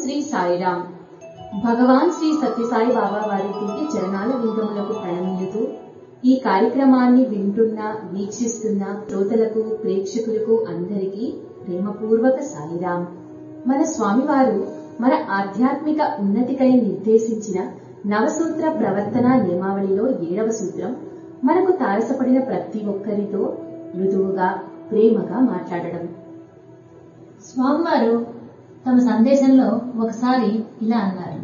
శ్రీ సాయిరామ్ భగవాన్ శ్రీ సత్యసాయి బాబా వారి దివ్య చరణాల విందములకు ప్రణమిల్లుతూ ఈ కార్యక్రమాన్ని వింటున్న వీక్షిస్తున్న శ్రోతలకు ప్రేక్షకులకు అందరికీ ప్రేమపూర్వక సాయిరామ్ మన స్వామివారు మన ఆధ్యాత్మిక ఉన్నతికై నిర్దేశించిన నవసూత్ర ప్రవర్తన నియమావళిలో ఏడవ సూత్రం మనకు తారసపడిన ప్రతి ఒక్కరితో మృదువుగా ప్రేమగా మాట్లాడడం స్వామివారు తమ సందేశంలో ఒకసారి ఇలా అన్నారు